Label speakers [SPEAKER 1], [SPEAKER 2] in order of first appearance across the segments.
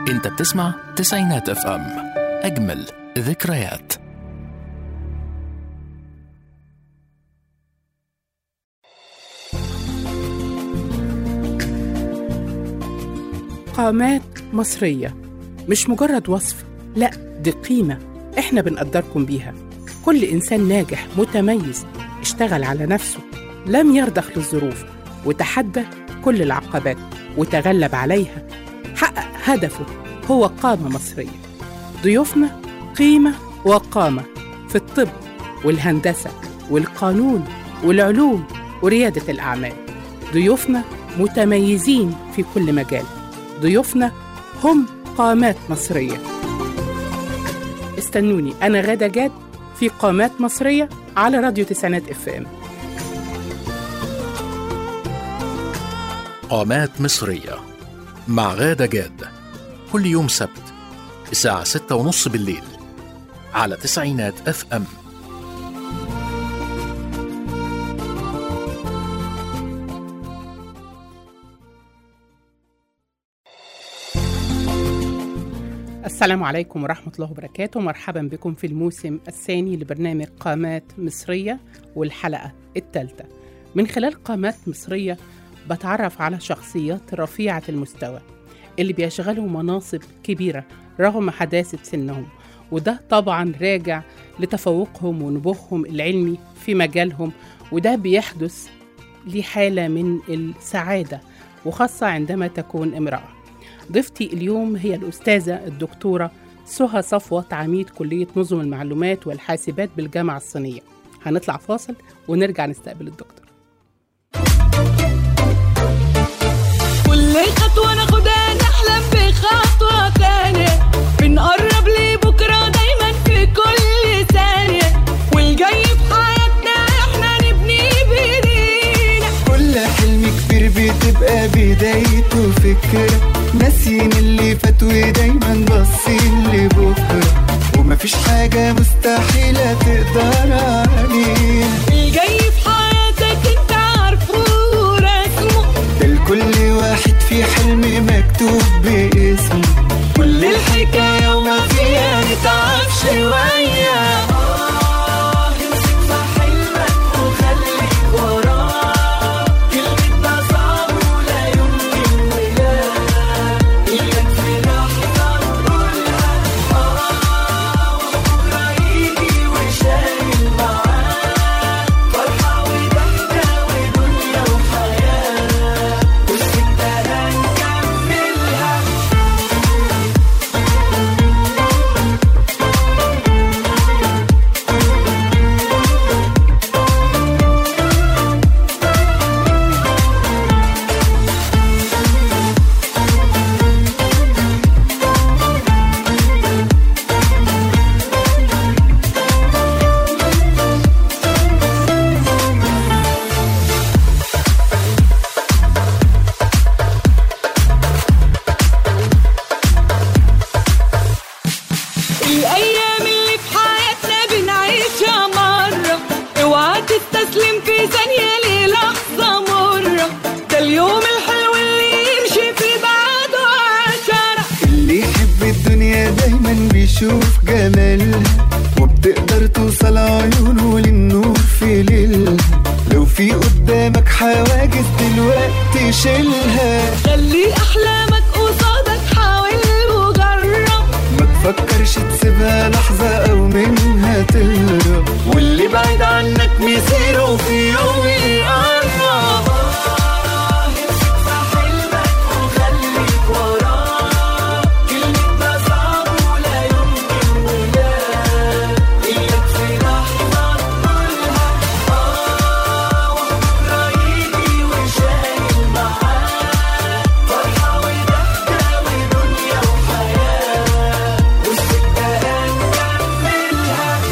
[SPEAKER 1] انت بتسمع تسعينات اف ام اجمل ذكريات
[SPEAKER 2] قامات مصرية مش مجرد وصف لا دي قيمة احنا بنقدركم بيها كل إنسان ناجح متميز اشتغل على نفسه لم يرضخ للظروف وتحدى كل العقبات وتغلب عليها حقق هدفه هو قامة مصرية ضيوفنا قيمة وقامة في الطب والهندسة والقانون والعلوم وريادة الأعمال ضيوفنا متميزين في كل مجال ضيوفنا هم قامات مصرية استنوني أنا غادة جاد في قامات مصرية على راديو تسعينات اف ام
[SPEAKER 1] قامات مصرية مع غادة جاد كل يوم سبت الساعة ستة ونص بالليل على تسعينات اف ام
[SPEAKER 2] السلام عليكم ورحمة الله وبركاته مرحبا بكم في الموسم الثاني لبرنامج قامات مصرية والحلقة الثالثة من خلال قامات مصرية بتعرف على شخصيات رفيعة المستوى اللي بيشغلوا مناصب كبيرة رغم حداثة سنهم وده طبعا راجع لتفوقهم ونبوغهم العلمي في مجالهم وده بيحدث لحالة من السعادة وخاصة عندما تكون امرأة ضيفتي اليوم هي الأستاذة الدكتورة سهى صفوت عميد كلية نظم المعلومات والحاسبات بالجامعة الصينية هنطلع فاصل ونرجع نستقبل الدكتور
[SPEAKER 3] كل خطوة ناخدها نحلم بخطوة تانية بنقرب لبكرة دايما في كل ثانية والجاي في حياتنا احنا نبني بايدينا
[SPEAKER 4] كل حلم كبير بتبقى بدايته فكرة ناسيين اللي فات ودايما باصين لبكرة ومفيش حاجة مستحيلة تقدر علينا
[SPEAKER 3] الجاي في حياتك انت عارفه ورسمه
[SPEAKER 4] ده لكل واحد في حلم مكتوب باسمه كل الحكاية وما فيها نتعب شوية آه، امسك في حلمك وخليك وراه كلمة ده صعب ولا يمكن ولا إياك في لحظة نقولها آه وبكرة يجي وشايل معاه فرحة وضحكة ودنيا وحياة والسكة هنكملها
[SPEAKER 3] الأيام اللي في حياتنا بنعيشها مرة اوعى تستسلم في ثانية للحظة مرة ده اليوم الحلو اللي يمشي في بعده عشرة
[SPEAKER 4] اللي يحب الدنيا دايما بيشوف جمالها وبتقدر توصل عيونه للنور في ليلها لو في قدامك حواجز دلوقتي شيلها
[SPEAKER 3] خلي أحلامك قصادك حاول وجرب
[SPEAKER 4] ما تفكرش تسيبها لحظة أو منها تهرب واللي بعيد عنك مسيره في يوم يقرب امسك في حلمك وخليك وراه كلمة ده صعب ولا يمكن ولا إياك في لحظة تقولها آه وبكرة يجي وشايل معاه فرحة وضحكة ودنيا وحياة والسكة هنكملها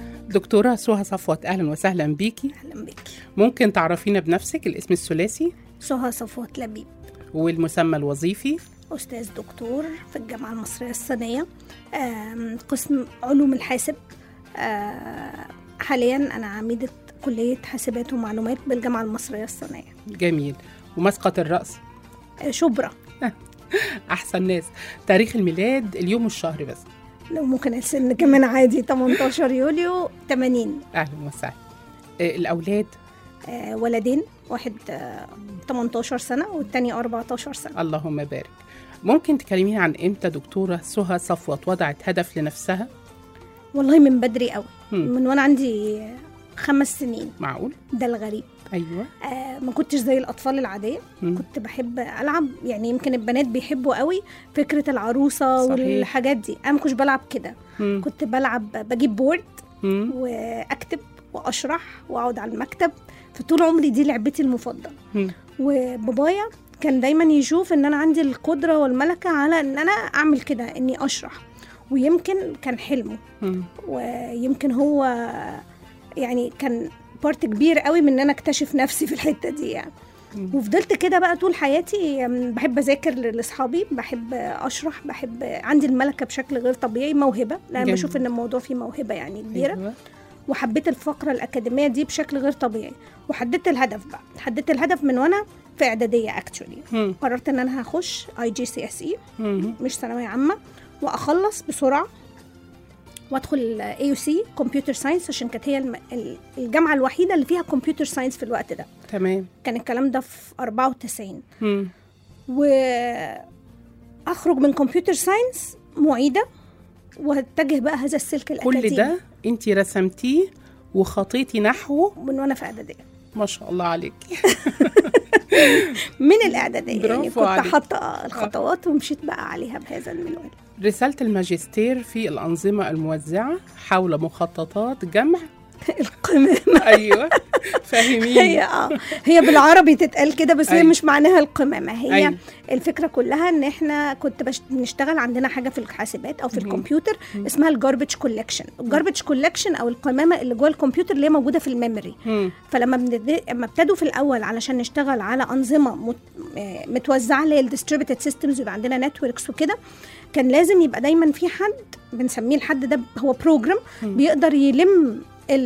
[SPEAKER 2] دكتورة سهى صفوت أهلا وسهلا بيكي
[SPEAKER 5] اهلا بك
[SPEAKER 2] ممكن تعرفينا بنفسك الاسم الثلاثي
[SPEAKER 5] سهى صفوت لبيب
[SPEAKER 2] والمسمى الوظيفي
[SPEAKER 5] أستاذ دكتور في الجامعة المصرية الصينية آم، قسم علوم الحاسب آه، حاليا أنا عميدة كلية حاسبات ومعلومات بالجامعة المصرية الصينية
[SPEAKER 2] جميل ومسقط الرأس
[SPEAKER 5] آه، شبرا
[SPEAKER 2] أحسن ناس تاريخ الميلاد اليوم والشهر بس
[SPEAKER 5] لو ممكن السن كمان عادي 18 يوليو 80
[SPEAKER 2] أهلا وسهلا آه، الأولاد
[SPEAKER 5] آه، ولدين واحد آه، 18 سنة والتاني 14 سنة
[SPEAKER 2] اللهم بارك ممكن تكلميني عن إمتى دكتورة سهى صفوت وضعت هدف لنفسها
[SPEAKER 5] والله من بدري قوي
[SPEAKER 2] مم.
[SPEAKER 5] من وانا عندي خمس سنين
[SPEAKER 2] معقول
[SPEAKER 5] ده الغريب
[SPEAKER 2] أيوة
[SPEAKER 5] آه ما كنتش زي الاطفال العاديه
[SPEAKER 2] مم.
[SPEAKER 5] كنت بحب العب يعني يمكن البنات بيحبوا قوي فكره العروسه
[SPEAKER 2] صحيح.
[SPEAKER 5] والحاجات دي انا ما كنتش بلعب كده
[SPEAKER 2] مم.
[SPEAKER 5] كنت بلعب بجيب بورد
[SPEAKER 2] مم.
[SPEAKER 5] واكتب واشرح واقعد على المكتب فطول عمري دي لعبتي المفضله
[SPEAKER 2] مم.
[SPEAKER 5] وبابايا كان دايما يشوف ان انا عندي القدره والملكه على ان انا اعمل كده اني اشرح ويمكن كان حلمه
[SPEAKER 2] مم.
[SPEAKER 5] ويمكن هو يعني كان بارت كبير قوي من ان انا اكتشف نفسي في الحته دي يعني
[SPEAKER 2] مم.
[SPEAKER 5] وفضلت كده بقى طول حياتي أم، بحب اذاكر لاصحابي بحب اشرح بحب عندي الملكه بشكل غير طبيعي موهبه لان
[SPEAKER 2] جميل.
[SPEAKER 5] بشوف ان الموضوع فيه موهبه يعني كبيره
[SPEAKER 2] أيوة.
[SPEAKER 5] وحبيت الفقره الاكاديميه دي بشكل غير طبيعي وحددت الهدف بقى حددت الهدف من وانا في اعداديه اكشولي
[SPEAKER 2] مم.
[SPEAKER 5] قررت ان انا هخش اي جي سي اس اي
[SPEAKER 2] مم.
[SPEAKER 5] مش ثانويه عامه واخلص بسرعه وادخل اي يو سي كمبيوتر ساينس عشان كانت هي الم- ال- الجامعه الوحيده اللي فيها كمبيوتر ساينس في الوقت ده
[SPEAKER 2] تمام
[SPEAKER 5] كان الكلام ده في 94
[SPEAKER 2] مم.
[SPEAKER 5] واخرج من كمبيوتر ساينس معيده واتجه بقى هذا السلك الاكاديمي
[SPEAKER 2] كل ده انت رسمتيه وخطيتي نحوه
[SPEAKER 5] من وانا في اعداديه
[SPEAKER 2] ما شاء الله عليك
[SPEAKER 5] من الاعداديه يعني
[SPEAKER 2] برافو
[SPEAKER 5] كنت
[SPEAKER 2] عليك.
[SPEAKER 5] حاطه الخطوات ومشيت بقى عليها بهذا المنوال
[SPEAKER 2] رسالة الماجستير في الأنظمة الموزعة حول مخططات جمع
[SPEAKER 5] القمامه
[SPEAKER 2] أيوة
[SPEAKER 5] هي
[SPEAKER 2] فاهميني
[SPEAKER 5] اه هي بالعربي تتقال كده بس هي
[SPEAKER 2] أيوة.
[SPEAKER 5] مش معناها القمامه هي
[SPEAKER 2] أيوة.
[SPEAKER 5] الفكره كلها ان احنا كنت بش... بنشتغل عندنا حاجه في الحاسبات او في
[SPEAKER 2] مهم.
[SPEAKER 5] الكمبيوتر اسمها الجاربج كولكشن الجاربج كولكشن او القمامه اللي جوه الكمبيوتر اللي هي موجوده في الميموري
[SPEAKER 2] مم.
[SPEAKER 5] فلما بند... لما ابتدوا في الاول علشان نشتغل على انظمه مت... آه، متوزعه اللي هي الديستريبيوتد سيستمز يبقى عندنا نتوركس وكده كان لازم يبقى دايما في حد بنسميه الحد ده هو بروجرام
[SPEAKER 2] مم.
[SPEAKER 5] بيقدر يلم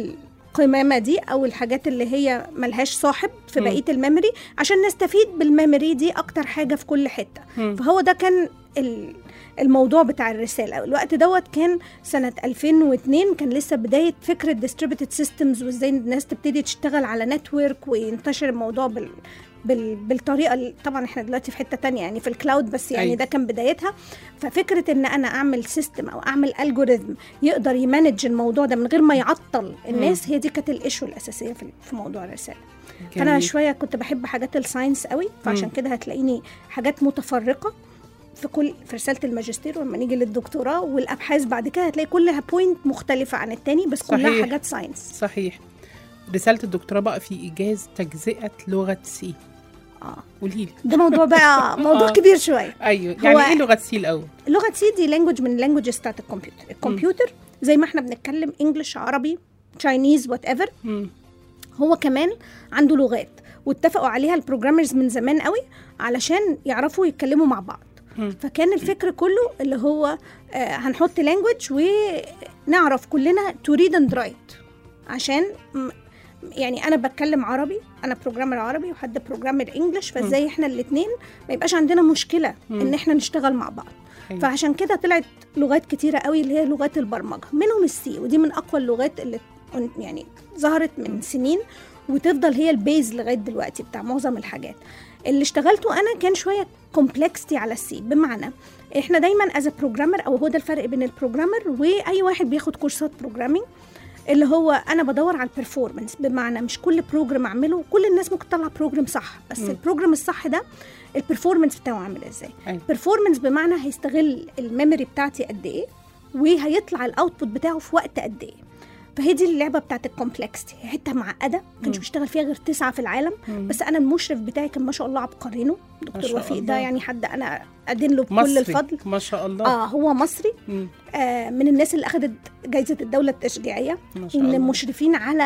[SPEAKER 5] القمامه دي او الحاجات اللي هي ملهاش صاحب في
[SPEAKER 2] مم.
[SPEAKER 5] بقيه الميموري عشان نستفيد بالميموري دي اكتر حاجه في كل حته
[SPEAKER 2] مم.
[SPEAKER 5] فهو ده كان ال- الموضوع بتاع الرساله الوقت دوت كان سنه 2002 كان لسه بدايه فكره distributed systems وازاي الناس تبتدي تشتغل على نتورك وينتشر الموضوع بال بال... بالطريقه اللي طبعا احنا دلوقتي في حته تانية يعني في الكلاود بس يعني
[SPEAKER 2] أيوة.
[SPEAKER 5] ده كان بدايتها ففكره ان انا اعمل سيستم او اعمل الجوريزم يقدر يمانج الموضوع ده من غير ما يعطل الناس هي دي كانت الايشو الاساسيه في في موضوع الرساله فانا
[SPEAKER 2] جميل.
[SPEAKER 5] شويه كنت بحب حاجات الساينس قوي فعشان
[SPEAKER 2] مم.
[SPEAKER 5] كده هتلاقيني حاجات متفرقه في كل في رساله الماجستير ولما نيجي للدكتوراه والابحاث بعد كده هتلاقي كلها بوينت مختلفه عن التاني بس كلها
[SPEAKER 2] صحيح.
[SPEAKER 5] حاجات ساينس
[SPEAKER 2] صحيح رسالة الدكتوراه بقى في إيجاز تجزئة لغة سي
[SPEAKER 5] اه
[SPEAKER 2] قولي لي
[SPEAKER 5] ده موضوع بقى موضوع
[SPEAKER 2] آه.
[SPEAKER 5] كبير شويه
[SPEAKER 2] أيوة
[SPEAKER 5] هو-
[SPEAKER 2] يعني إيه لغة سي الأول؟
[SPEAKER 5] لغه سي دي لانجوج من اللانجوجز بتاعت الكمبيوتر الكمبيوتر زي ما احنا بنتكلم انجلش عربي تشاينيز وات ايفر
[SPEAKER 2] مم.
[SPEAKER 5] هو كمان عنده لغات واتفقوا عليها البروجرامرز من زمان قوي علشان يعرفوا يتكلموا مع بعض
[SPEAKER 2] مم.
[SPEAKER 5] فكان الفكر كله اللي هو آه هنحط لانجوج ونعرف كلنا تو ريد اند رايت عشان م- يعني انا بتكلم عربي انا بروجرامر عربي وحد بروجرامر انجلش فازاي احنا الاثنين ما يبقاش عندنا مشكله
[SPEAKER 2] مم.
[SPEAKER 5] ان احنا نشتغل مع بعض
[SPEAKER 2] أيوة.
[SPEAKER 5] فعشان كده طلعت لغات كتيره قوي اللي هي لغات البرمجه منهم السي ودي من اقوى اللغات اللي يعني ظهرت من سنين وتفضل هي البيز لغايه دلوقتي بتاع معظم الحاجات اللي اشتغلته انا كان شويه كومبلكستي على السي بمعنى احنا دايما از بروجرامر او هو ده الفرق بين البروجرامر واي واحد بياخد كورسات بروجرامينج اللي هو انا بدور على البرفورمانس بمعنى مش كل بروجرام اعمله كل الناس ممكن تطلع بروجرام صح بس
[SPEAKER 2] مم.
[SPEAKER 5] البروجرام الصح ده البرفورمانس بتاعه عامل ازاي
[SPEAKER 2] أيوة.
[SPEAKER 5] performance بمعنى هيستغل الميموري بتاعتي قد ايه وهيطلع الاوتبوت بتاعه في وقت قد ايه فهي دي اللعبه بتاعت الكومبلكستي هي حته معقده ما كانش
[SPEAKER 2] مم.
[SPEAKER 5] بيشتغل فيها غير تسعه في العالم
[SPEAKER 2] مم.
[SPEAKER 5] بس انا المشرف بتاعي كان ما شاء الله عبقرينه
[SPEAKER 2] ما
[SPEAKER 5] دكتور
[SPEAKER 2] شاء
[SPEAKER 5] وفيق
[SPEAKER 2] الله.
[SPEAKER 5] ده يعني حد انا ادين له بكل
[SPEAKER 2] مصري
[SPEAKER 5] الفضل
[SPEAKER 2] ما شاء الله
[SPEAKER 5] اه هو مصري
[SPEAKER 2] مم.
[SPEAKER 5] آه من الناس اللي اخذت جائزه الدوله التشجيعيه
[SPEAKER 2] ما شاء
[SPEAKER 5] ومن
[SPEAKER 2] الله
[SPEAKER 5] المشرفين على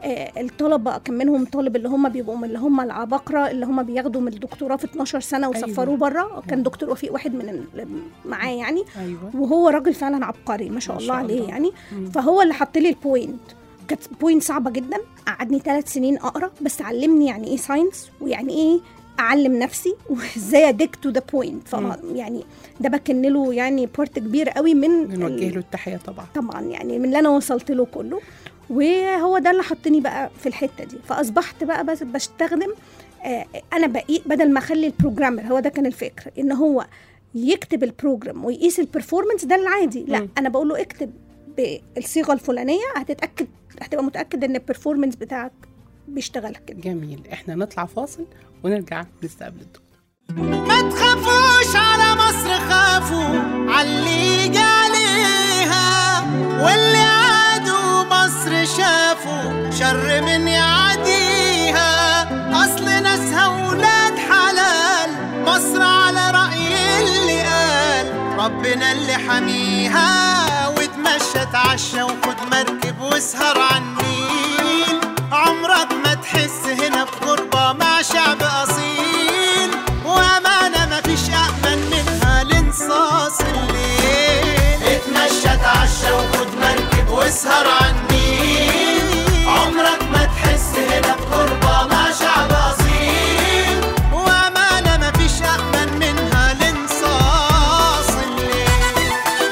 [SPEAKER 5] آه، الطلبه كان منهم طالب اللي هم بيبقوا من اللي هم العباقره اللي هم بياخدوا من الدكتوراه في 12 سنه وسفروه
[SPEAKER 2] أيوة.
[SPEAKER 5] بره كان دكتور وفيق واحد من ال- معاه يعني
[SPEAKER 2] ايوه
[SPEAKER 5] وهو راجل فعلا عبقري ما شاء
[SPEAKER 2] ما
[SPEAKER 5] الله
[SPEAKER 2] شاء
[SPEAKER 5] عليه
[SPEAKER 2] الله.
[SPEAKER 5] يعني
[SPEAKER 2] مم.
[SPEAKER 5] فهو اللي حط لي البوينت كانت بوينت صعبه جدا قعدني ثلاث سنين اقرا بس علمني يعني ايه ساينس ويعني ايه اعلم نفسي وازاي اديك تو ذا بوينت يعني ده بكن له يعني بارت كبير قوي من
[SPEAKER 2] بنوجه
[SPEAKER 5] ال-
[SPEAKER 2] له التحيه طبعا
[SPEAKER 5] طبعا يعني من اللي انا وصلت له كله وهو ده اللي حطني بقى في الحته دي فاصبحت بقى بس بستخدم آه انا بقي بدل ما اخلي البروجرامر هو ده كان الفكر ان هو يكتب البروجرام ويقيس البرفورمانس ده العادي لا
[SPEAKER 2] مم.
[SPEAKER 5] انا بقول له اكتب بالصيغه الفلانيه هتتاكد هتبقى متاكد ان البرفورمانس بتاعك بيشتغل كده
[SPEAKER 2] جميل احنا نطلع فاصل ونرجع نستقبل الدكتور
[SPEAKER 6] ما تخافوش على مصر خافوا عاللي جه عليها واللي عادوا مصر شافوا شر من يعديها اصل ناسها ولاد حلال مصر على رأي اللي قال ربنا اللي حميها وتمشى اتعشى وخد مركب واسهر على النيل عمرك ما تحس هنا بغربة مع شعب أصيل وأمانة مفيش أأمن منها لانصاص الليل اتمشى اتعشى وخد مركب واسهر على النيل عمرك ما تحس هنا بغربة مع شعب أصيل وأمانة مفيش أأمن منها لانصاص الليل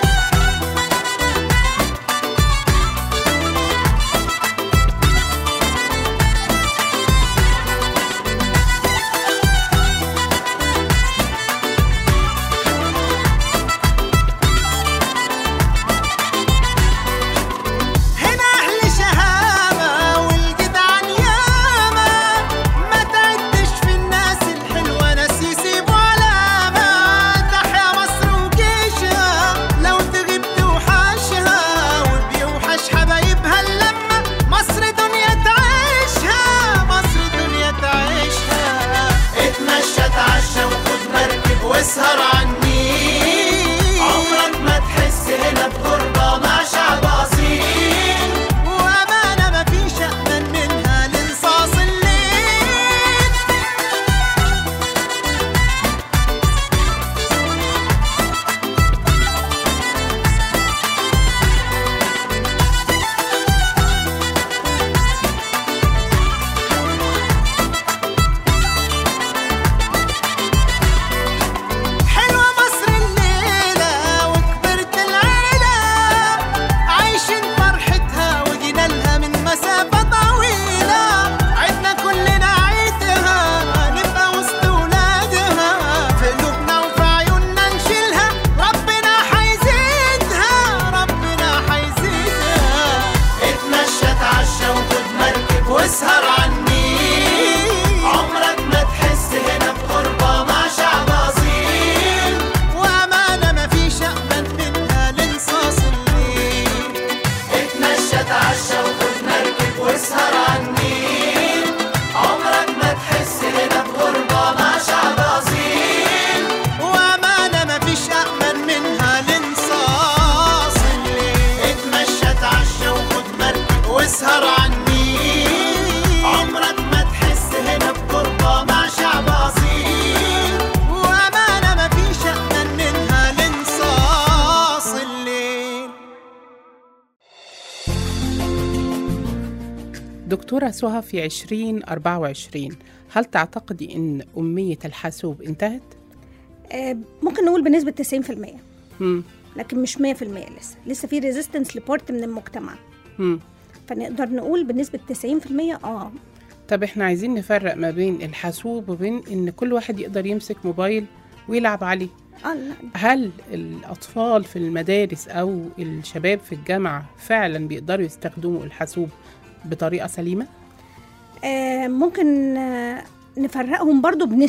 [SPEAKER 6] هنا أهل شهامة والجدعان ياما ما تعدش في الناس الحلوة ناس يسيبوا علامة تحيا مصر وجيشها لو تغيب توحشها وبيوحش حبايبها اللمة مصر دنيا تعيشها مصر دنيا تعيشها اتمشى اتعشى وخد مركب واسهر على النيل عمرك ما تحس هنا بغربة مع شعب أصيل وأمانة مفيش أأمن منها لانصاص الليل حلوة مصر الليلة وكبرت العيلة عايشين فرحتها وجينا لها من مسافة طويلة عدنا كلنا عيدها نبقى وسط ولادها في قلوبنا وفي عيوننا نشيلها ربنا حيزيدها ربنا حيزيدها اتمشى اتعشى وخد مركب واسهر على النيل عمرك ما تحس هنا بغربة مع شعب أصيل وأمانة مفيش أأمن منها لانصاص الليل اتمشى اتعشى وخد مركب واسهر على النيل عمرك ما تحس هنا بغربة مع شعب أصيل وأمانة مفيش أأمن منها لانصاص الليل اتمشى اتعشى وخد مركب واسهر على النيل عمرك ما تحس هنا بغربة مع شعب أصيل وأمانة مفيش أأمن منها لانصاص الليل
[SPEAKER 2] دكتورة سهى في 2024 هل تعتقدي أن أمية الحاسوب انتهت؟
[SPEAKER 5] آه ممكن نقول بنسبه 90%
[SPEAKER 2] مم.
[SPEAKER 5] لكن مش 100% لسه لسه في ريزيستنس لبارت من المجتمع
[SPEAKER 2] مم.
[SPEAKER 5] فنقدر نقول بنسبه 90% اه
[SPEAKER 2] طب احنا عايزين نفرق ما بين الحاسوب وبين ان كل واحد يقدر يمسك موبايل ويلعب عليه
[SPEAKER 5] اه لا
[SPEAKER 2] هل الأطفال في المدارس أو الشباب في الجامعة فعلا بيقدروا يستخدموا الحاسوب بطريقة سليمة؟
[SPEAKER 5] آه ممكن آه نفرقهم برضو بنسب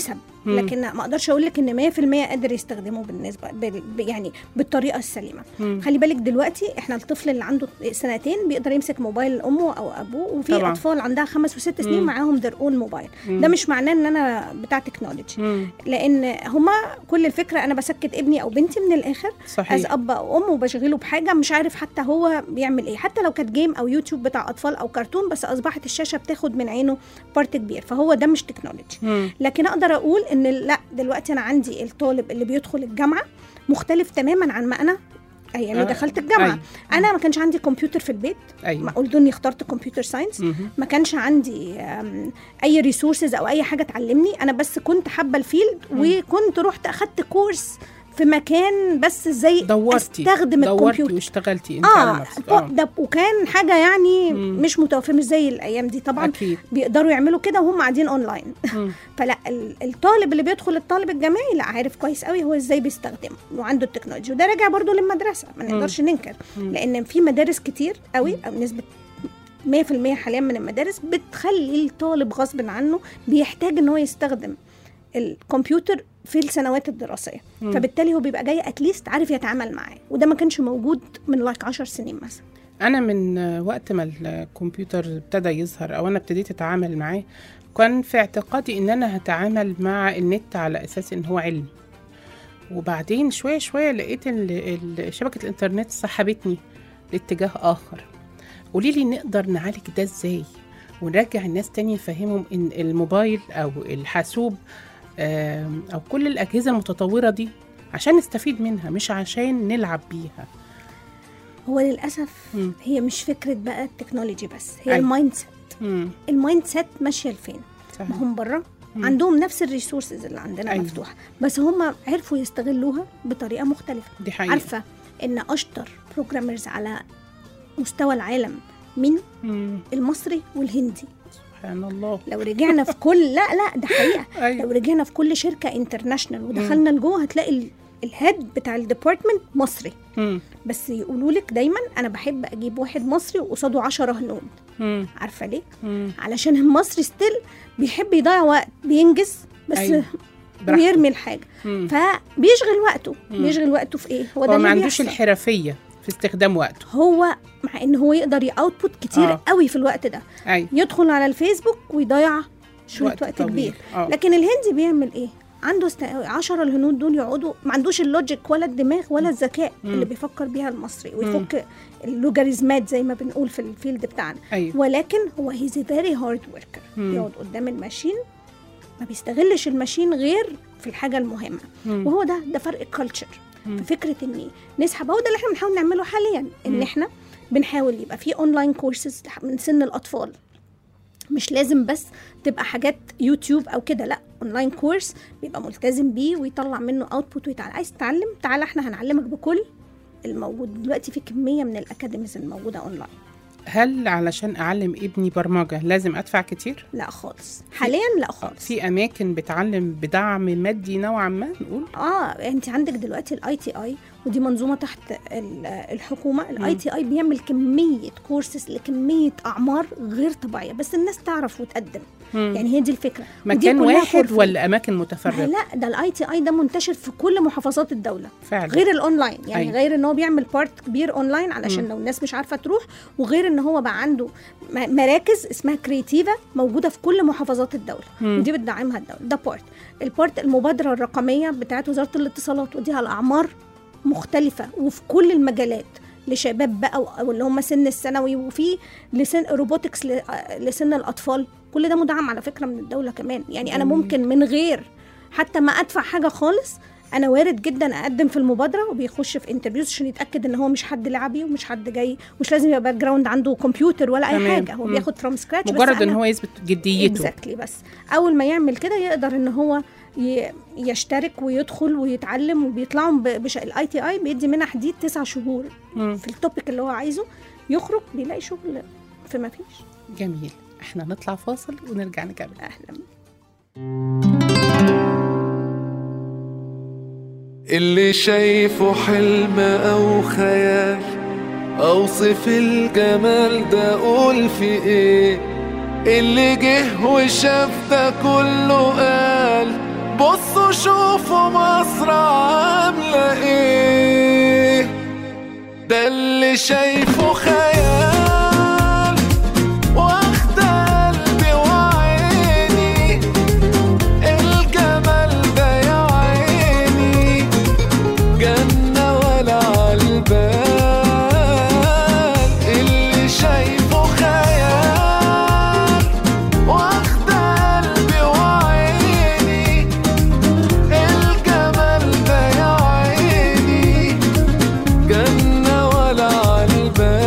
[SPEAKER 2] مم.
[SPEAKER 5] لكن ما اقدرش اقول لك ان 100% قادر يستخدمه بالنسبه بال ب- يعني بالطريقه السليمه
[SPEAKER 2] مم.
[SPEAKER 5] خلي بالك دلوقتي احنا الطفل اللي عنده سنتين بيقدر يمسك موبايل امه او ابوه وفي
[SPEAKER 2] طبعاً.
[SPEAKER 5] اطفال عندها خمس وست سنين
[SPEAKER 2] مم.
[SPEAKER 5] معاهم ذير اون موبايل
[SPEAKER 2] مم.
[SPEAKER 5] ده مش معناه ان انا بتاع تكنولوجي
[SPEAKER 2] مم.
[SPEAKER 5] لان هما كل الفكره انا بسكت ابني او بنتي من الاخر از
[SPEAKER 2] صحيح
[SPEAKER 5] اب او ام وبشغله بحاجه مش عارف حتى هو بيعمل ايه حتى لو كانت جيم او يوتيوب بتاع اطفال او كرتون بس اصبحت الشاشه بتاخد من عينه بارت كبير فهو ده مش تكنولوجي
[SPEAKER 2] مم.
[SPEAKER 5] لكن اقدر اقول ان لا دلوقتي انا عندي الطالب اللي بيدخل الجامعه مختلف تماما عن ما انا ايام
[SPEAKER 2] آه،
[SPEAKER 5] ما دخلت الجامعه
[SPEAKER 2] أيوة.
[SPEAKER 5] انا ما كانش عندي كمبيوتر في البيت ما
[SPEAKER 2] ايوه
[SPEAKER 5] قلت اني اخترت كمبيوتر ساينس
[SPEAKER 2] مهم.
[SPEAKER 5] ما كانش عندي أم، اي ريسورسز او اي حاجه تعلمني انا بس كنت حابه الفيلد وكنت رحت اخدت كورس في مكان بس ازاي
[SPEAKER 2] دورتي
[SPEAKER 5] استخدم
[SPEAKER 2] دورتي
[SPEAKER 5] الكمبيوتر
[SPEAKER 2] واشتغلتي انت على
[SPEAKER 5] اه
[SPEAKER 2] نفسك
[SPEAKER 5] فوق ده وكان حاجه يعني
[SPEAKER 2] مم.
[SPEAKER 5] مش متوفره مش زي الايام دي طبعا
[SPEAKER 2] اكيد
[SPEAKER 5] بيقدروا يعملوا كده وهم قاعدين اونلاين
[SPEAKER 2] مم.
[SPEAKER 5] فلا ال- الطالب اللي بيدخل الطالب الجامعي لا عارف كويس قوي هو ازاي بيستخدمه وعنده التكنولوجيا وده راجع برضو للمدرسه ما نقدرش ننكر
[SPEAKER 2] مم.
[SPEAKER 5] لان في مدارس كتير قوي او نسبه 100% حاليا من المدارس بتخلي الطالب غصب عنه بيحتاج ان هو يستخدم الكمبيوتر في السنوات الدراسيه
[SPEAKER 2] مم.
[SPEAKER 5] فبالتالي هو بيبقى جاي اتليست عارف يتعامل معاه وده ما كانش موجود من لايك 10 سنين مثلا
[SPEAKER 2] انا من وقت ما الكمبيوتر ابتدى يظهر او انا ابتديت اتعامل معاه كان في اعتقادي ان انا هتعامل مع النت على اساس ان هو علم وبعدين شويه شويه لقيت ان ال- شبكه الانترنت سحبتني لاتجاه اخر قولي لي نقدر نعالج ده ازاي ونرجع الناس تاني نفهمهم ان الموبايل او الحاسوب آم، او كل الاجهزه المتطوره دي عشان نستفيد منها مش عشان نلعب بيها
[SPEAKER 5] هو للاسف
[SPEAKER 2] مم.
[SPEAKER 5] هي مش فكره بقى التكنولوجي بس هي
[SPEAKER 2] أيوة.
[SPEAKER 5] المايند سيت
[SPEAKER 2] مم.
[SPEAKER 5] المايند سيت ماشيه لفين
[SPEAKER 2] صحيح.
[SPEAKER 5] ما هم بره
[SPEAKER 2] مم.
[SPEAKER 5] عندهم نفس الريسورسز اللي عندنا
[SPEAKER 2] أيوة.
[SPEAKER 5] أيوة. مفتوحه بس هم عرفوا يستغلوها بطريقه مختلفه
[SPEAKER 2] دي حقيقة
[SPEAKER 5] عارفه ان اشطر بروجرامرز على مستوى العالم مين
[SPEAKER 2] مم.
[SPEAKER 5] المصري والهندي
[SPEAKER 2] سبحان الله
[SPEAKER 5] لو رجعنا في كل لا لا ده حقيقه لو
[SPEAKER 2] ايوه
[SPEAKER 5] رجعنا في كل شركه انترناشونال ودخلنا لجوه هتلاقي ال- الهيد بتاع الديبارتمنت مصري
[SPEAKER 2] مم.
[SPEAKER 5] بس يقولوا لك دايما انا بحب اجيب واحد مصري وقصاده 10 هنود
[SPEAKER 2] مم.
[SPEAKER 5] عارفه ليه
[SPEAKER 2] مم.
[SPEAKER 5] علشان المصري ستيل بيحب يضيع وقت بينجز بس
[SPEAKER 2] أيوة.
[SPEAKER 5] أيوة.
[SPEAKER 2] براحته.
[SPEAKER 5] ويرمي الحاجه
[SPEAKER 2] مم.
[SPEAKER 5] فبيشغل وقته
[SPEAKER 2] مم.
[SPEAKER 5] بيشغل وقته في ايه هو ده
[SPEAKER 2] هو
[SPEAKER 5] اللي
[SPEAKER 2] ما عندوش
[SPEAKER 5] بيحصل.
[SPEAKER 2] الحرفيه في استخدام وقته
[SPEAKER 5] هو مع ان هو يقدر ياوتبوت كتير
[SPEAKER 2] آه.
[SPEAKER 5] آه. قوي في الوقت ده
[SPEAKER 2] ايوه
[SPEAKER 5] يدخل على الفيسبوك ويضيع شويه وقت, وقت
[SPEAKER 2] طويل.
[SPEAKER 5] كبير
[SPEAKER 2] اه
[SPEAKER 5] لكن الهندي بيعمل ايه عنده است... 10 الهنود دول يقعدوا ما عندوش اللوجيك ولا الدماغ ولا الذكاء
[SPEAKER 2] مم.
[SPEAKER 5] اللي بيفكر بيها المصري ويفك اللوجاريزمات زي ما بنقول في الفيلد بتاعنا
[SPEAKER 2] ايوه
[SPEAKER 5] ولكن هو هيز فيري هارد وركر
[SPEAKER 2] مم.
[SPEAKER 5] يقعد قدام الماشين ما بيستغلش الماشين غير في الحاجه المهمه
[SPEAKER 2] مم.
[SPEAKER 5] وهو ده ده فرق الكالتشر
[SPEAKER 2] مم.
[SPEAKER 5] ففكره ان نسحب هو ده اللي احنا بنحاول نعمله حاليا ان
[SPEAKER 2] مم.
[SPEAKER 5] احنا بنحاول يبقى في اونلاين كورسز من سن الاطفال مش لازم بس تبقى حاجات يوتيوب او كده لا اونلاين كورس بيبقى ملتزم بيه ويطلع منه اوتبوت ويتعلم عايز تتعلم تعالى احنا هنعلمك بكل الموجود دلوقتي في كميه من الاكاديميز الموجوده اونلاين
[SPEAKER 2] هل علشان اعلم ابني برمجه لازم ادفع كتير
[SPEAKER 5] لا خالص حاليا لا
[SPEAKER 2] آه،
[SPEAKER 5] خالص
[SPEAKER 2] في اماكن بتعلم بدعم مادي نوعا ما نقول
[SPEAKER 5] اه انت عندك دلوقتي الاي تي اي ودي منظومه تحت ال- الحكومه الاي تي اي بيعمل كميه كورسز لكميه اعمار غير طبيعيه بس الناس تعرف وتقدم
[SPEAKER 2] مم.
[SPEAKER 5] يعني هي دي الفكره ودي
[SPEAKER 2] مكان
[SPEAKER 5] كلها
[SPEAKER 2] واحد
[SPEAKER 5] for free.
[SPEAKER 2] ولا اماكن
[SPEAKER 5] ما هي
[SPEAKER 2] متفرقه
[SPEAKER 5] لا ده الاي تي اي ده منتشر في كل محافظات الدوله
[SPEAKER 2] فعلا
[SPEAKER 5] غير الاونلاين يعني
[SPEAKER 2] أيوة.
[SPEAKER 5] أيوة. غير ان هو بيعمل بارت كبير اونلاين علشان
[SPEAKER 2] مم.
[SPEAKER 5] لو الناس مش عارفه تروح وغير ان هو بقى عنده م- مراكز اسمها كريتيفا موجوده في كل محافظات الدوله
[SPEAKER 2] مم.
[SPEAKER 5] ودي بتدعمها الدوله ده بارت البارت المبادره الرقميه بتاعت وزاره الاتصالات ودي على اعمار مختلفه وفي كل المجالات لشباب بقى و- او اللي هم سن الثانوي وفي لسن روبوتكس ل- لسن الاطفال كل ده مدعم على فكره من الدوله كمان يعني انا
[SPEAKER 2] جميل.
[SPEAKER 5] ممكن من غير حتى ما ادفع حاجه خالص انا وارد جدا اقدم في المبادره وبيخش في انترفيوز عشان يتاكد ان هو مش حد لعبي ومش حد جاي مش لازم يبقى باك جراوند عنده كمبيوتر ولا اي
[SPEAKER 2] تمام.
[SPEAKER 5] حاجه هو
[SPEAKER 2] مم.
[SPEAKER 5] بياخد فروم سكراتش
[SPEAKER 2] مجرد ان هو يثبت جديته
[SPEAKER 5] اكزاكتلي بس اول ما يعمل كده يقدر ان هو ي- يشترك ويدخل ويتعلم وبيطلعوا ب- بش... الاي تي اي بيدي منح حديد تسع شهور
[SPEAKER 2] مم.
[SPEAKER 5] في التوبيك اللي هو عايزه يخرج بيلاقي شغل في ما فيش
[SPEAKER 2] جميل احنا نطلع فاصل ونرجع نكمل
[SPEAKER 5] اهلا
[SPEAKER 4] اللي شايفه حلم او خيال اوصف الجمال ده اقول في ايه اللي جه وشاف ده كله قال بصوا شوفوا مصر عاملة ايه ده اللي شايفه خيال واخد قلبي وعيني الجمال ده يا عيني جنة ولا عالبال اللي شايفه خيال واخد قلبي وعيني الجمال ده يا عيني جنة ولا عالبال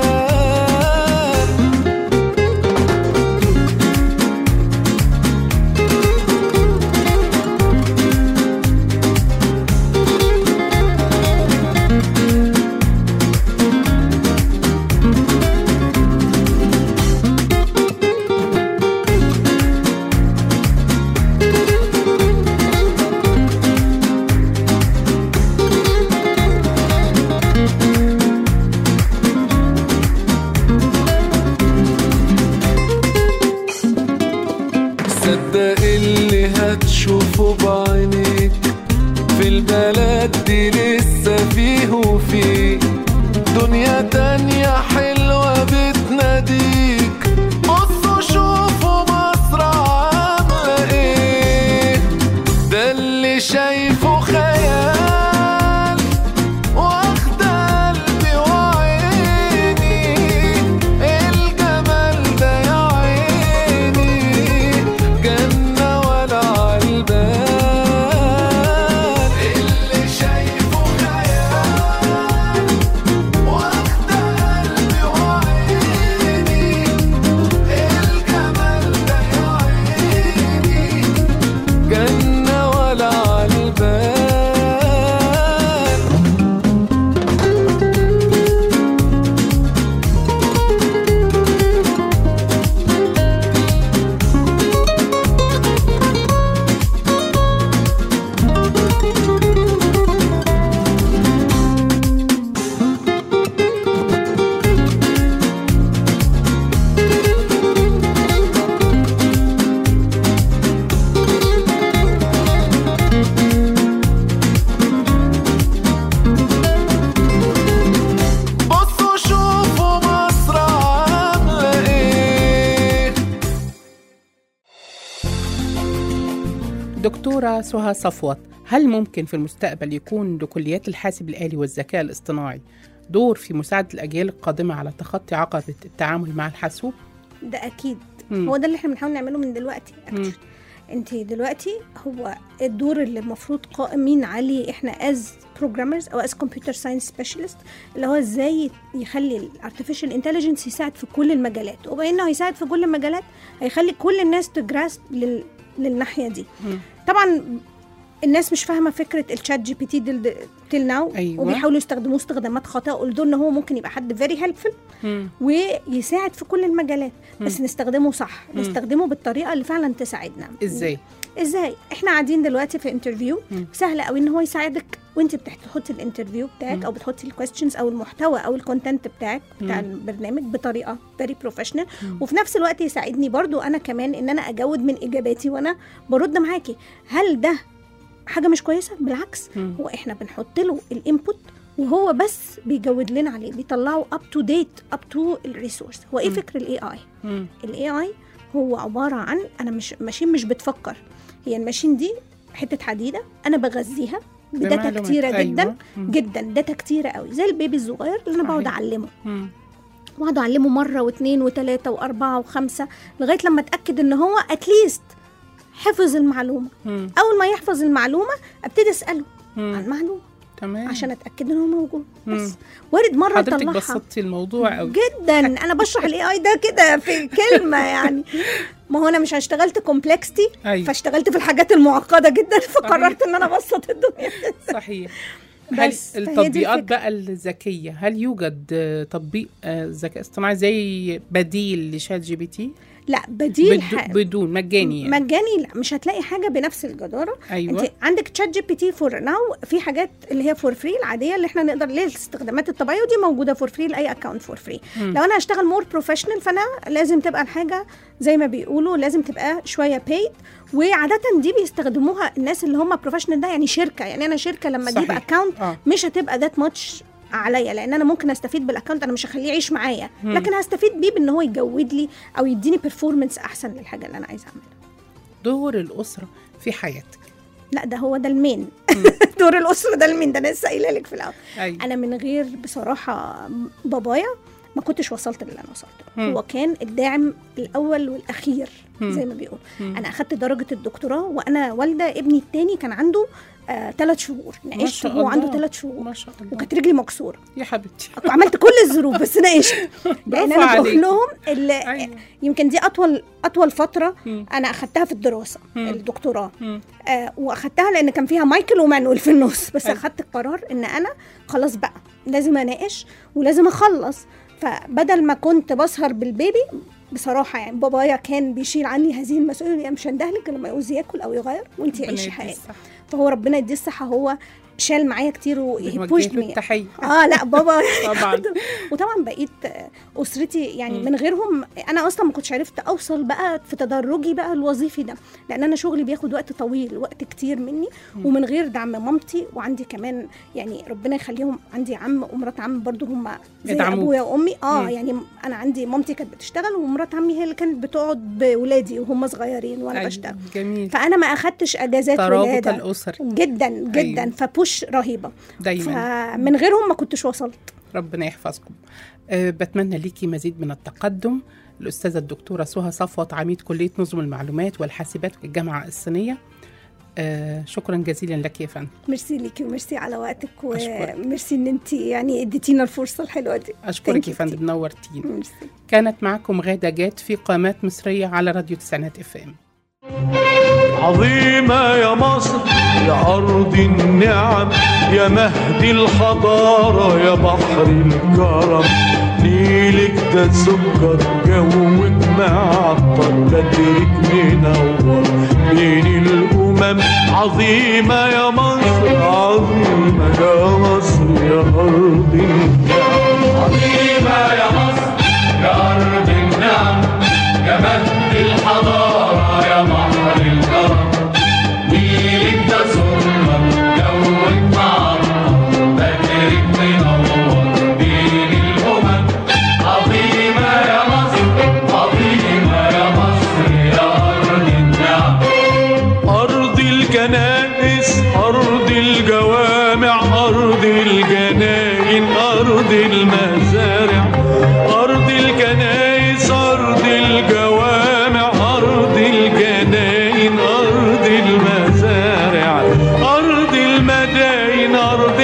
[SPEAKER 4] صدق اللي هتشوفه بعينيك في البلد دي لسه فيه وفيه دنيا تانية حلوة بتناديك بصوا شوفوا مصر عاملة ايه ده اللي شايفه خيال واخد قلبي وعيني الجمال ده يا عيني جنة ولا عالبال اللي شايفه خيال واخد قلبي وعيني الجمال ده يا عيني جنة ولا عالبال بصوا شوفوا مصر عاملة ايه
[SPEAKER 2] دكتورة سهى صفوت هل ممكن في المستقبل يكون لكليات الحاسب الآلي والذكاء الاصطناعي دور في مساعدة الأجيال القادمة على تخطي عقبة التعامل مع الحاسوب؟
[SPEAKER 5] ده اكيد
[SPEAKER 2] مم.
[SPEAKER 5] هو ده اللي احنا بنحاول نعمله من دلوقتي
[SPEAKER 2] مم.
[SPEAKER 5] actually. انت دلوقتي هو الدور اللي المفروض قائمين عليه احنا از بروجرامرز او از كمبيوتر ساينس سبيشالست اللي هو ازاي يخلي الارتفيشال انتليجنس يساعد في كل المجالات وبما انه هيساعد في كل المجالات هيخلي كل الناس تجراس لل... للناحيه دي
[SPEAKER 2] مم.
[SPEAKER 5] طبعا الناس مش فاهمه فكره الشات جي بي تي دل تيل ناو
[SPEAKER 2] أيوة.
[SPEAKER 5] وبيحاولوا يستخدموه استخدامات خاطئه قلت ان هو ممكن يبقى حد فيري هيلبفul
[SPEAKER 2] مم.
[SPEAKER 5] ويساعد في كل المجالات بس نستخدمه صح
[SPEAKER 2] مم.
[SPEAKER 5] نستخدمه بالطريقه اللي فعلا تساعدنا
[SPEAKER 2] إزاي؟
[SPEAKER 5] ازاي احنا قاعدين دلوقتي في انترفيو
[SPEAKER 2] مم.
[SPEAKER 5] سهل قوي ان هو يساعدك وانت بتحطي الانترفيو بتاعك
[SPEAKER 2] مم.
[SPEAKER 5] او بتحطي الكويستشنز او المحتوى او الكونتنت بتاعك بتاع
[SPEAKER 2] مم.
[SPEAKER 5] البرنامج بطريقه فيري بروفيشنال
[SPEAKER 2] مم.
[SPEAKER 5] وفي نفس الوقت يساعدني برضو انا كمان ان انا اجود من اجاباتي وانا برد معاكي هل ده حاجه مش كويسه بالعكس
[SPEAKER 2] مم.
[SPEAKER 5] هو احنا بنحط له الانبوت وهو بس بيجود لنا عليه بيطلعه اب تو ديت اب تو الريسورس هو ايه
[SPEAKER 2] مم.
[SPEAKER 5] فكر الاي اي
[SPEAKER 2] مم.
[SPEAKER 5] الاي اي هو عباره عن انا مش ماشين مش بتفكر هي الماشين دي حته حديده انا بغذيها بداتا
[SPEAKER 2] بمعلومات.
[SPEAKER 5] كتيره جدا
[SPEAKER 2] أيوة. مم.
[SPEAKER 5] جدا داتا كتيره قوي زي البيبي الصغير اللي انا بقعد
[SPEAKER 2] صحيح.
[SPEAKER 5] اعلمه
[SPEAKER 2] مم.
[SPEAKER 5] واقعد اعلمه مره واثنين وثلاثه واربعه وخمسه لغايه لما اتاكد ان هو اتليست حفظ المعلومه
[SPEAKER 2] مم.
[SPEAKER 5] اول ما يحفظ المعلومه ابتدي اساله
[SPEAKER 2] مم.
[SPEAKER 5] عن معلومه
[SPEAKER 2] تمام
[SPEAKER 5] عشان اتاكد ان هو موجود
[SPEAKER 2] مم.
[SPEAKER 5] بس وارد مره
[SPEAKER 2] حضرتك
[SPEAKER 5] يطلعها
[SPEAKER 2] بسطتي الموضوع قوي
[SPEAKER 5] جدا انا بشرح الاي اي ده كده في كلمه يعني ما هو انا مش اشتغلت كومبلكستي
[SPEAKER 2] أيوة.
[SPEAKER 5] فاشتغلت في الحاجات المعقده جدا فقررت ان انا ابسط الدنيا
[SPEAKER 2] صحيح هل
[SPEAKER 5] بس، فهي دي
[SPEAKER 2] التطبيقات
[SPEAKER 5] الفكرة.
[SPEAKER 2] بقى الذكية هل يوجد آه، تطبيق آه، ذكاء اصطناعي زي بديل لشات جي بي تي؟
[SPEAKER 5] لا بديل
[SPEAKER 2] بدو-
[SPEAKER 5] ح-
[SPEAKER 2] بدون مجاني يعني.
[SPEAKER 5] مجاني لا مش هتلاقي حاجه بنفس الجداره
[SPEAKER 2] ايوه
[SPEAKER 5] انت عندك تشات جي بي تي فور ناو في حاجات اللي هي فور فري العاديه اللي احنا نقدر ليه الاستخدامات الطبيعيه ودي موجوده فور فري لاي اكونت فور فري
[SPEAKER 2] مم.
[SPEAKER 5] لو انا هشتغل مور بروفيشنال فانا لازم تبقى الحاجه زي ما بيقولوا لازم تبقى شويه بايد وعاده دي بيستخدموها الناس اللي هم بروفيشنال ده يعني شركه يعني انا شركه لما اجيب
[SPEAKER 2] صحيح.
[SPEAKER 5] اكونت
[SPEAKER 2] اه
[SPEAKER 5] مش هتبقى ذات ماتش عليا لان انا ممكن استفيد بالاكونت انا مش هخليه يعيش معايا
[SPEAKER 2] مم.
[SPEAKER 5] لكن هستفيد بيه بان هو يجود لي او يديني بيرفورمانس احسن للحاجه اللي انا عايزه اعملها
[SPEAKER 2] دور الاسره في حياتك
[SPEAKER 5] لا ده هو ده المين دور الاسره ده المين ده انا لسه قايله لك في الاول
[SPEAKER 2] ايوه
[SPEAKER 5] انا من غير بصراحه بابايا ما كنتش وصلت للي انا وصلت له.
[SPEAKER 2] مم.
[SPEAKER 5] هو كان الداعم الاول والاخير
[SPEAKER 2] مم.
[SPEAKER 5] زي ما بيقول
[SPEAKER 2] مم.
[SPEAKER 5] انا اخدت درجه الدكتوراه وانا والده ابني الثاني كان عنده ثلاث شهور
[SPEAKER 2] ما
[SPEAKER 5] ناقشت
[SPEAKER 2] شاء
[SPEAKER 5] وهو عنده
[SPEAKER 2] الله.
[SPEAKER 5] ثلاث شهور
[SPEAKER 2] ما شاء الله
[SPEAKER 5] وكانت رجلي مكسوره
[SPEAKER 2] يا حبيبتي
[SPEAKER 5] عملت كل الظروف بس ناقشت لان
[SPEAKER 2] برافو
[SPEAKER 5] انا بروح
[SPEAKER 2] عليكي.
[SPEAKER 5] لهم اللي
[SPEAKER 2] ايوه
[SPEAKER 5] يمكن دي اطول اطول فتره
[SPEAKER 2] مم.
[SPEAKER 5] انا اخدتها في الدراسه
[SPEAKER 2] مم.
[SPEAKER 5] الدكتوراه
[SPEAKER 2] مم.
[SPEAKER 5] آه واخدتها لان كان فيها مايكل ومانويل في النص بس
[SPEAKER 2] أيوة.
[SPEAKER 5] اخدت القرار ان انا خلاص بقى لازم اناقش ولازم اخلص فبدل ما كنت بسهر بالبيبي بصراحه يعني بابايا كان بيشيل عني هذه المسؤوليه مش هندهلك لما يعوز ياكل او يغير وانت
[SPEAKER 2] ربنا
[SPEAKER 5] عيشي
[SPEAKER 2] يديه
[SPEAKER 5] حياتك
[SPEAKER 2] الصحة.
[SPEAKER 5] فهو ربنا يديه الصحه هو شال معايا كتير
[SPEAKER 2] بنوجه
[SPEAKER 5] وبوشد
[SPEAKER 2] له
[SPEAKER 5] مي
[SPEAKER 2] التحيه
[SPEAKER 5] اه لا بابا
[SPEAKER 2] طبعا
[SPEAKER 5] وطبعا بقيت آه، اسرتي يعني
[SPEAKER 2] مم.
[SPEAKER 5] من غيرهم انا اصلا ما كنتش عرفت اوصل بقى في تدرجي بقى الوظيفي ده لان انا شغلي بياخد وقت طويل وقت كتير مني
[SPEAKER 2] مم.
[SPEAKER 5] ومن غير دعم مامتي وعندي كمان يعني ربنا يخليهم عندي عم ومرات عم برضو هم زي
[SPEAKER 2] يدعموك.
[SPEAKER 5] ابويا وامي اه
[SPEAKER 2] مم.
[SPEAKER 5] يعني انا عندي مامتي كانت بتشتغل ومرات عمي هي اللي كانت بتقعد بولادي وهم صغيرين وانا
[SPEAKER 2] أيوة،
[SPEAKER 5] بشتغل
[SPEAKER 2] جميل
[SPEAKER 5] فانا ما اخدتش اجازات
[SPEAKER 2] ترابط
[SPEAKER 5] ولاده
[SPEAKER 2] الاسر
[SPEAKER 5] جدا جدا
[SPEAKER 2] أيوة.
[SPEAKER 5] فبوش رهيبه
[SPEAKER 2] دايما
[SPEAKER 5] فمن غيرهم ما كنتش وصلت
[SPEAKER 2] ربنا يحفظكم أه بتمنى ليكي مزيد من التقدم الأستاذة الدكتورة سهى صفوت عميد كلية نظم المعلومات والحاسبات في الجامعة الصينية أه شكرا جزيلا لك يا فندم
[SPEAKER 5] ميرسي ليكي وميرسي على وقتك
[SPEAKER 2] أشكرك.
[SPEAKER 5] وميرسي ان انت يعني اديتينا الفرصه الحلوه دي
[SPEAKER 2] أشكرك
[SPEAKER 5] Thank
[SPEAKER 2] يا
[SPEAKER 5] you
[SPEAKER 2] فندم
[SPEAKER 5] كتير.
[SPEAKER 2] نورتينا
[SPEAKER 5] ميرسي
[SPEAKER 2] كانت معكم غادة جات في قامات مصرية على راديو تسعينات اف ام
[SPEAKER 4] عظيمة يا مصر يا أرض النعم يا مهد الحضارة يا بحر الكرم نيلك ده سكر جوك معطر بدرك منور بين الأمم عظيمة يا مصر عظيمة يا مصر يا أرض النعم عظيمة يا مصر يا أرض النعم يا مهد الحضارة يا بحر الكرم نيلك ده سرة جوك معطر بدرك منور بين الأمم عظيمة يا مصر عظيمة يا مصر يا أرض النعم أرض الكنائس أرض الجوامع أرض الجناين أرض المزارع أرض الكنائس أرض الجوامع أرض الجناين أرض المزارع أرض المداين أرض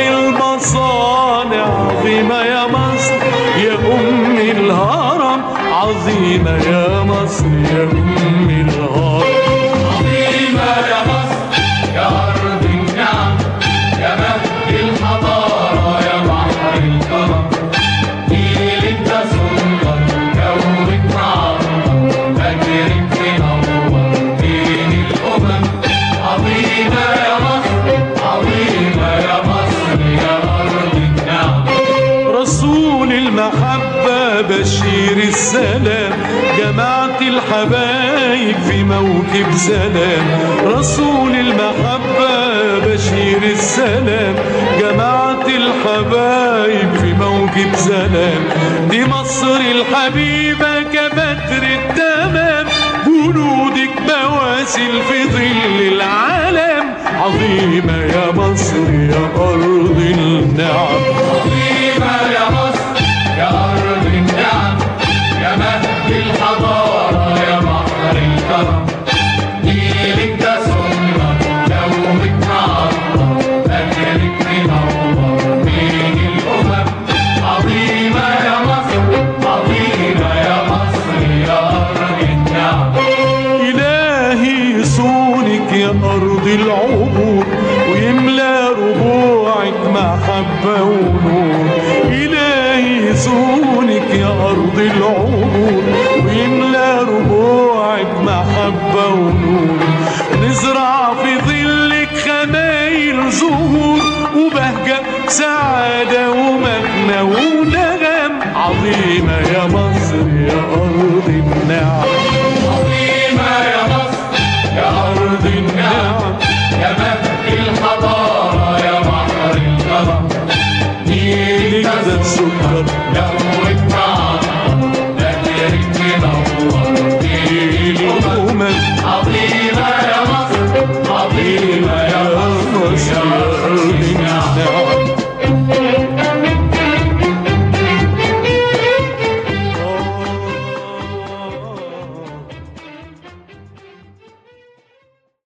[SPEAKER 4] المصانع عظيمة يا مصر يا أم الهرم عظيمة يا مصر يا أم الهرم عظيمة يا مصر يا أرض النعم يا مهد الحضارة يا بحر الكرم نيلك ده سلطان جوك معطر فجرك منور بين الأمم عظيمة يا مصر عظيمة يا مصر يا أرض النعم رسول المحبة بشير السلام جماعة الحبايب في موكب سلام رسول المحبة بشير السلام جماعة الحبايب في موكب سلام دي مصر الحبيبة كبدر التمام جنودك بواسل في ظل العالم عظيمة يا مصر يا أرض النعم عظيمة يا مصر يا أرض النعم يا مهد الحضارة يا بحر الكرم نيلك ده سنة جوك معطر فجرك منور بين الأمم عظيمة يا مصر عظيمة يا مصر يا أرض النعم إلهي صونك يا أرض العبور ويملى ربوعك محبة ونور إلهي صونك يا أرض العبور ويملى